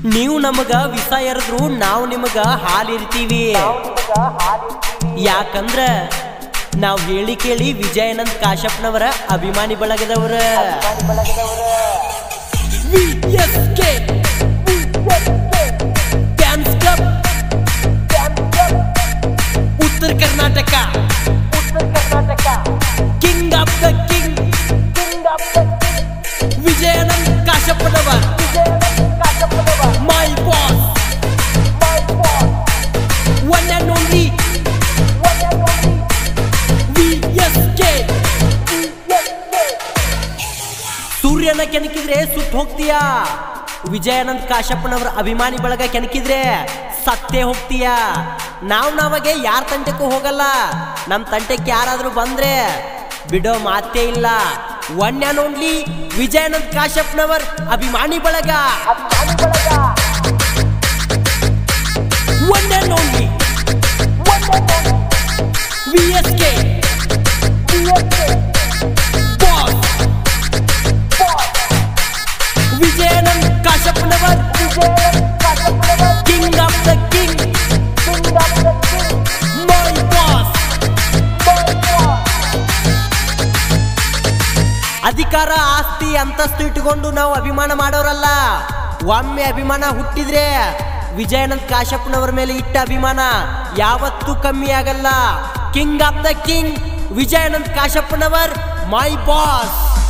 ನೀವು ನಮಗ ವಿಸ ಎರೆದ್ರು ನಾವು ನಿಮಗ ಹಾಲಿರ್ತೀವಿ ಯಾಕಂದ್ರ ನಾವು ಹೇಳಿ ಕೇಳಿ ವಿಜಯಾನಂದ್ ಕಾಶ್ಯಪ್ನವರ ಅಭಿಮಾನಿ ಬಳಗದವರ VSK Dance Club Uttara Karnataka king of the king Vijayanand Kashappanavar my boss one and only VSK ಸೂರ್ಯನ ಕೆಣಕಿದ್ರೆ ಸುಟ್ಟು ಹೋಗ್ತೀಯಾ ವಿಜಯಾನಂದ್ ಕಾಶ್ಯಪ್ಪನವರ ಅಭಿಮಾನಿ ಬಳಗ ಕೆಣಕಿದ್ರೆ ಸತ್ತೇ ಹೋಗ್ತೀಯಾ ನಾವ್ ನಾವಾಗೆ ಯಾರ ತಂಟೆಗೂ ಹೋಗಲ್ಲ ನಮ್ ತಂಟೆಗೆ ಯಾರಾದ್ರೂ ಬಂದ್ರೆ ಬಿಡೋ ಮಾತೇ ಇಲ್ಲ one and only Vijayanand Kashappanavar ಅಭಿಮಾನಿ ಬಳಗ one and only V S K boss Vijayanand Kashappanavar king of the king my boss ಅಧಿಕಾರ ಆಸ್ತಿ ಅಂತಸ್ತು ಇಟ್ಟುಕೊಂಡು ನಾವು ಅಭಿಮಾನ ಮಾಡೋರಲ್ಲ ಒಮ್ಮೆ ಅಭಿಮಾನ ಹುಟ್ಟಿದ್ರೆ ವಿಜಯಾನಂದ್ ಕಾಶ್ಯಪ್ನವರ ಮೇಲೆ ಇಟ್ಟ ಅಭಿಮಾನ ಯಾವತ್ತೂ ಕಮ್ಮಿ ಆಗಲ್ಲ king of the king Vijayanand Kashappanavar my boss